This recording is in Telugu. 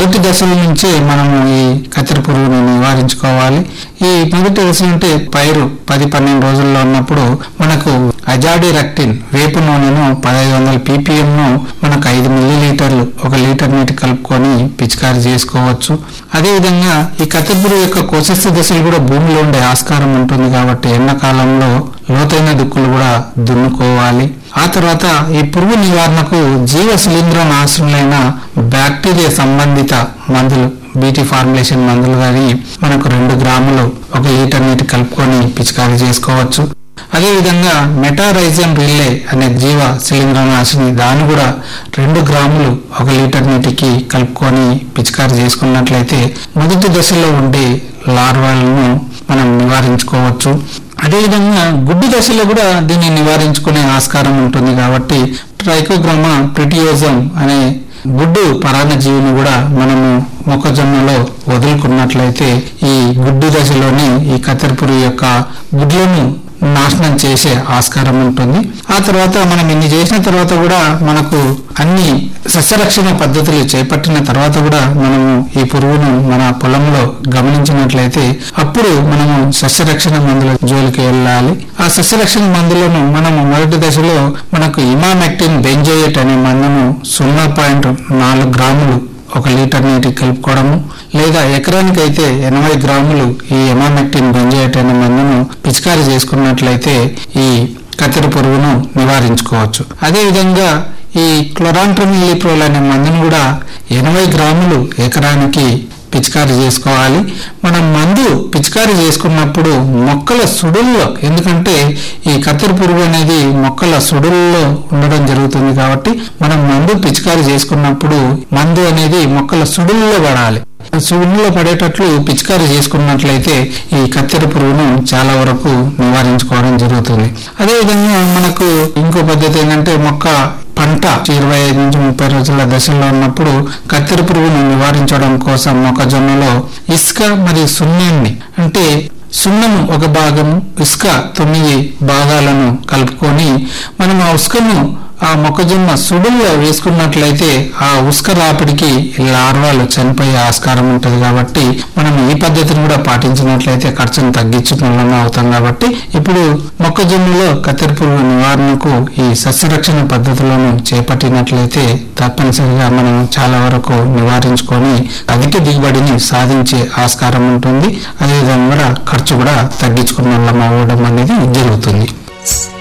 మొదటి దశల నుంచే మనము ఈ కత్తెర పురుగును నివారించుకోవాలి ఈ మొదటి దశ అంటే పైరు పది పన్నెండు రోజుల్లో ఉన్నప్పుడు మనకు అజాడి రెక్టిన్ వేపు నూనెను పదహైదు వందల ppm ను మనకు ఐదు మిల్లీ లీటర్లు ఒక లీటర్ నీటి కలుపుకొని పిచికారి చేసుకోవచ్చు అదేవిధంగా ఈ కత్తెర పురుగు యొక్క కోశస్థ దశలు కూడా భూమిలో ఉండే ఆస్కారం ఉంటుంది కాబట్టి ఎండాకాలంలో లోతైన దుక్కులు కూడా దున్నుకోవాలి ఆ తర్వాత ఈ పురుగు నివారణకు జీవ శిలీంద్ర నాశనులైన బ్యాక్టీరియా సంబంధిత మందులు బీటీ ఫార్ములేషన్ మందులు కానీ మనకు రెండు గ్రాములు ఒక లీటర్ నీటి కలుపుకొని పిచికారీ చేసుకోవచ్చు అదేవిధంగా మెటారైజన్ రిల్లే అనే జీవ శిలీంద్రనాశిని దాన్ని కూడా రెండు గ్రాములు ఒక లీటర్ నీటికి కలుపుకొని పిచికారీ చేసుకున్నట్లయితే మొదటి దశలో ఉండే లార్వాలను మనం నివారించుకోవచ్చు అదేవిధంగా గుడ్డు దశలో కూడా దీన్ని నివారించుకునే ఆస్కారం ఉంటుంది కాబట్టి ట్రైకోగ్రామా ప్రిటియోజం అనే గుడ్డు పరాన్నజీవిని కూడా మనము మొక్కజొన్నలో వదులుకున్నట్లయితే ఈ గుడ్డు దశలోనే ఈ కత్తెర పురుగు యొక్క గుడ్లను నాశనం చేసే ఆస్కారం ఉంటుంది ఆ తర్వాత మనం ఇన్ని చేసిన తర్వాత కూడా మనకు అన్ని సస్యరక్షణ పద్ధతులు చేపట్టిన తర్వాత కూడా మనము ఈ పురుగును మన పొలంలో గమనించినట్లయితే అప్పుడు మనము సస్యరక్షణ మందుల జోలికి వెళ్ళాలి ఆ సస్యరక్షణ మందులను మనము మొదటి దశలో మనకు ఇమామెక్టిన్ బెంజోయేట్ అనే మందును సున్నా పాయింట్ నాలుగు గ్రాములు ఒక లీటర్ నీటి కలుపుకోవడము లేదా ఎకరానికి అయితే ఎనభై గ్రాములు ఈ ఎమామెక్టిన్ బెంజోయేట్ అనే మందును పిచికారీ చేసుకున్నట్లయితే ఈ కత్తెర పురుగును నివారించుకోవచ్చు అదేవిధంగా ఈ క్లొరాంట్రమిల్లిప్రోల్ అనే మందును కూడా ఎనభై గ్రాములు ఎకరానికి పిచికారీ చేసుకోవాలి మనం మందు పిచికారీ చేసుకున్నప్పుడు మొక్కల సుడుల్లో ఎందుకంటే ఈ కత్తెర పురుగు అనేది మొక్కల సుడుల్లో ఉండడం జరుగుతుంది కాబట్టి మనం మందు పిచికారీ చేసుకున్నప్పుడు మందు అనేది మొక్కల సుడుల్లో పడాలి సుడుల్లో పడేటట్లు పిచికారీ చేసుకున్నట్లయితే ఈ కత్తెర పురుగును చాలా వరకు నివారించుకోవడం జరుగుతుంది అదేవిధంగా మనకు ఇంకో పద్ధతి ఏంటంటే మొక్క పంట ఇరవై ఐదు నుంచి ముప్పై రోజుల దశలో ఉన్నప్పుడు కత్తెర పురుగును నివారించడం కోసం మొక్కజొన్నలో ఇసుక మరియు సున్నాన్ని అంటే సున్నం ఒక భాగము ఇసుక తొమ్మిది భాగాలను కలుపుకొని మనం ఆ ఉసుకను ఆ మొక్కజొన్న సుడుల్లో వేసుకున్నట్లయితే ఆ ఉసుక రాపిడికి లార్వాలు చనిపోయే ఆస్కారం ఉంటుంది కాబట్టి మనం ఈ పద్ధతిని కూడా పాటించినట్లయితే ఖర్చును తగ్గించుకున్న అవుతాం కాబట్టి ఇప్పుడు మొక్కజొన్నలో కత్తెర పురుగు నివారణకు ఈ సస్యరక్షణ పద్ధతులను చేపట్టినట్లయితే తప్పనిసరిగా మనం చాలా వరకు నివారించుకొని అధిక దిగుబడిని సాధించే ఆస్కారం ఉంటుంది అదేవిధంగా కూడా ఖర్చు కూడా తగ్గించుకున్న వాళ్ళం అవ్వడం అనేది జరుగుతుంది